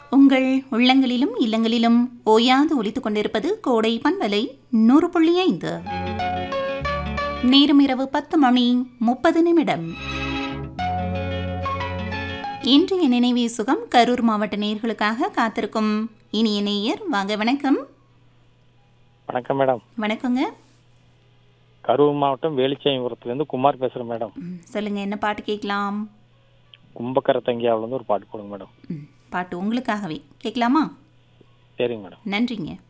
உங்கள் உள்ளங்களிலும் இல்லங்களிலும் ஓயாது ஒலித்துக் கொண்டிருப்பது கோடை பண்பலை நூறு புள்ளி ஐந்து நேரம் இரவு பத்து மணி முப்பது நிமிடம் இன்றைய நினைவே சுகம் கரூர் மாவட்ட நேயர்களுக்காக காத்திருக்கும் இனிய நேயர் வாங்க வணக்கம் வணக்கம் மேடம் வணக்கங்க கரூர் மாவட்டம் வேலுச்சாமிபுரத்துலேருந்து குமார் பேசுகிறேன் மேடம் ம், சொல்லுங்க என்ன பாட்டு கேட்கலாம் கும்பக்கர தங்கியாவிலேருந்து ஒரு பாட்டு போடுங்க மேடம் ம், பாட்டு உங்களுக்காகவே கேட்கலாமா சரிங்க மேடம் நன்றிங்க